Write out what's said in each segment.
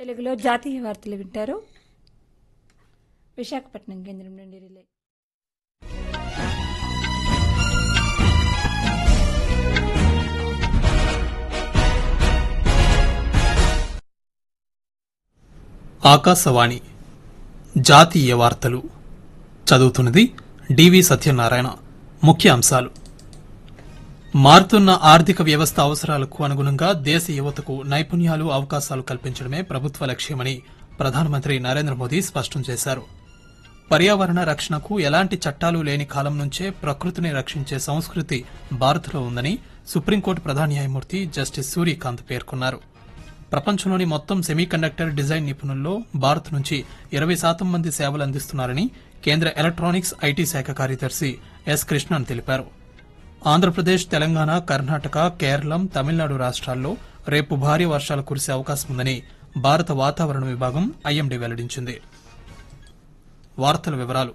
తెలుగులో జాతీయ వార్తలు వింటారు విశాఖపట్నం కేంద్రం నుండి రిలే ఆకాశవాణి జాతీయ వార్తలు చదువుతున్నది డివి సత్యనారాయణ ముఖ్య అంశాలు మారుతున్న ఆర్థిక వ్యవస్థ అవసరాలకు అనుగుణంగా దేశ యువతకు నైపుణ్యాలు అవకాశాలు కల్పించడమే ప్రభుత్వ లక్ష్యమని ప్రధానమంత్రి నరేంద్ర మోదీ స్పష్టం చేశారు పర్యావరణ రక్షణకు ఎలాంటి చట్టాలు లేని కాలం నుంచే ప్రకృతిని రక్షించే సంస్కృతి భారత్లో ఉందని సుప్రీంకోర్టు ప్రధాన న్యాయమూర్తి జస్టిస్ సూర్యకాంత్ పేర్కొన్నారు ప్రపంచంలోని మొత్తం సెమీకండక్టర్ డిజైన్ నిపుణుల్లో భారత్ నుంచి ఇరవై శాతం మంది సేవలు అందిస్తున్నారని కేంద్ర ఎలక్ట్రానిక్స్ ఐటీ శాఖ కార్యదర్శి ఎస్ కృష్ణన్ తెలిపారు ఆంధ్రప్రదేశ్ తెలంగాణ కర్ణాటక కేరళం తమిళనాడు రాష్ట్రాల్లో రేపు భారీ వర్షాలు కురిసే అవకాశం ఉందని భారత వాతావరణ విభాగం ఐఎండీ వెల్లడించింది వార్తల వివరాలు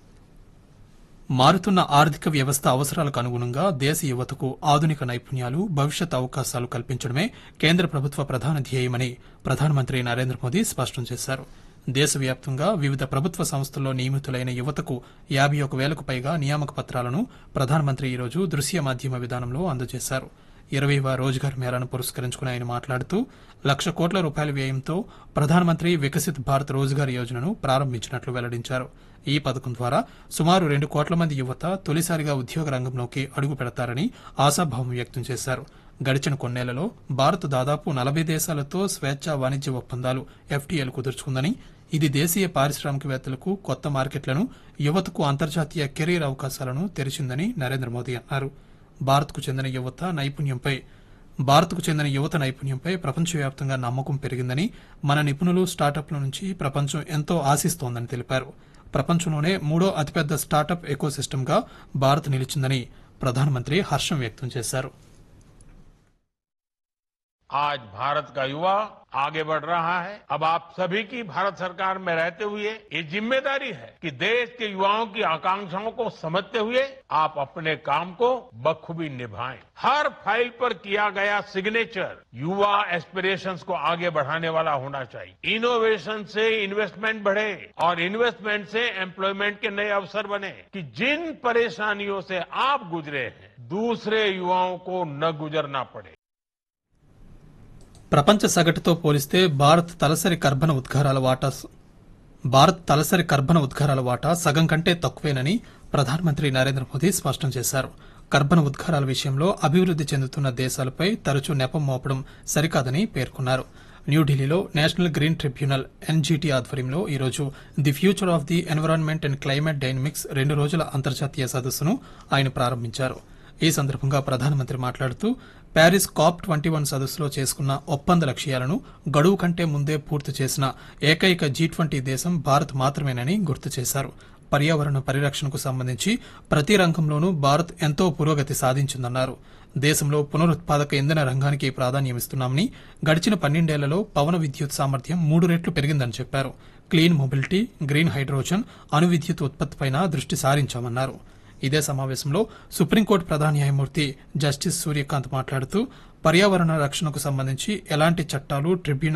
మారుతున్న ఆర్థిక వ్యవస్థ అవసరాలకు అనుగుణంగా దేశ యువతకు ఆధునిక నైపుణ్యాలు భవిష్యత్ అవకాశాలు కల్పించడమే కేంద్ర ప్రభుత్వ ప్రధాన ధ్యేయమని ప్రధానమంత్రి నరేంద్ర మోదీ స్పష్టం చేశారు దేశవ్యాప్తంగా వివిధ ప్రభుత్వ సంస్థల్లో నియమితులైన యువతకు యాభై ఒక వేలకు పైగా నియామక పత్రాలను ప్రధానమంత్రి ఈరోజు దృశ్య మాధ్యమ విధానంలో అందజేశారు ఇరవైవ రోజ్గార్ మేళాను పురస్కరించుకుని ఆయన మాట్లాడుతూ లక్ష కోట్ల రూపాయల వ్యయంతో ప్రధానమంత్రి వికసిత్ భారత్ రోజ్గార్ యోజనను ప్రారంభించినట్లు వెల్లడించారు ఈ పథకం ద్వారా సుమారు రెండు కోట్ల మంది యువత తొలిసారిగా ఉద్యోగ రంగంలోకి అడుగు పెడతారని ఆశాభావం వ్యక్తం చేశారు గడిచిన కొన్నేళ్లలో భారత్ దాదాపు నలభై దేశాలతో స్వేచ్ఛా వాణిజ్య ఒప్పందాలు ఎఫ్టీఎల్ కుదుర్చుకుందని ఇది దేశీయ పారిశ్రామికవేత్తలకు కొత్త మార్కెట్లను యువతకు అంతర్జాతీయ కెరీర్ అవకాశాలను తెరిచిందని నరేంద్ర మోదీ అన్నారు భారత్కు చెందిన యువత నైపుణ్యంపై భారత్కు చెందిన యువత నైపుణ్యంపై ప్రపంచవ్యాప్తంగా నమ్మకం పెరిగిందని మన నిపుణులు స్టార్టప్ల నుంచి ప్రపంచం ఎంతో ఆశిస్తోందని తెలిపారు ప్రపంచంలోనే మూడో అతిపెద్ద స్టార్టప్ ఎకోసిస్టమ్గా భారత్ నిలిచిందని ప్రధానమంత్రి హర్షం వ్యక్తం చేశారు आज भारत का युवा आगे बढ़ रहा है अब आप सभी की भारत सरकार में रहते हुए ये जिम्मेदारी है कि देश के युवाओं की आकांक्षाओं को समझते हुए आप अपने काम को बखूबी निभाएं हर फाइल पर किया गया सिग्नेचर युवा एस्पिरेशंस को आगे बढ़ाने वाला होना चाहिए इनोवेशन से इन्वेस्टमेंट बढ़े और इन्वेस्टमेंट से एम्प्लॉयमेंट के नए अवसर बने कि जिन परेशानियों से आप गुजरे हैं दूसरे युवाओं को न गुजरना पड़े ప్రపంచ సగటుతో పోలిస్తే భారత్ తలసరి కర్బన ఉద్గారాల వాటా స- భారత్ తలసరి కర్బన ఉద్గారాల వాటా సగం కంటే తక్కువేనని ప్రధానమంత్రి నరేంద్ర మోదీ స్పష్టం చేశారు కర్బన ఉద్గారాల విషయంలో అభివృద్ది చెందుతున్న దేశాలపై తరచూ నెపం మోపడం సరికాదని పేర్కొన్నారు న్యూఢిల్లీలో నేషనల్ గ్రీన్ ట్రిబ్యునల్ ఎన్జీటీ ఆధ్వర్యంలో ఈరోజు the future of the environment and climate dynamics రెండు రోజుల అంతర్జాతీయ సదస్సును ఆయన ప్రారంభించారు ఈ సందర్భంగా ప్రధానమంత్రి మాట్లాడుతూ ప్యారిస్ కాప్ ట్వంటీ వన్ సదస్సులో చేసుకున్న ఒప్పంద లక్ష్యాలను గడువు కంటే ముందే పూర్తి చేసిన ఏకైక జీ ట్వంటీ దేశం భారత్ మాత్రమేనని గుర్తు చేశారు పర్యావరణ పరిరక్షణకు సంబంధించి ప్రతి రంగంలోనూ భారత్ ఎంతో పురోగతి సాధించిందన్నారు దేశంలో పునరుత్పాదక ఇంధన రంగానికి ప్రాధాన్యమిస్తున్నామని గడిచిన పన్నెండేళ్లలో పవన విద్యుత్ సామర్థ్యం మూడు రెట్లు పెరిగిందని చెప్పారు క్లీన్ మొబిలిటీ గ్రీన్ హైడ్రోజన్ అణు విద్యుత్ ఉత్పత్తిపైన దృష్టి సారించామన్నారు ఇదే సమావేశంలో సుప్రీంకోర్టు ప్రధాన న్యాయమూర్తి జస్టిస్ సూర్యకాంత్ మాట్లాడుతూ పర్యావరణ రక్షణకు సంబంధించి ఎలాంటి చట్టాలు ట్రిబ్యునల్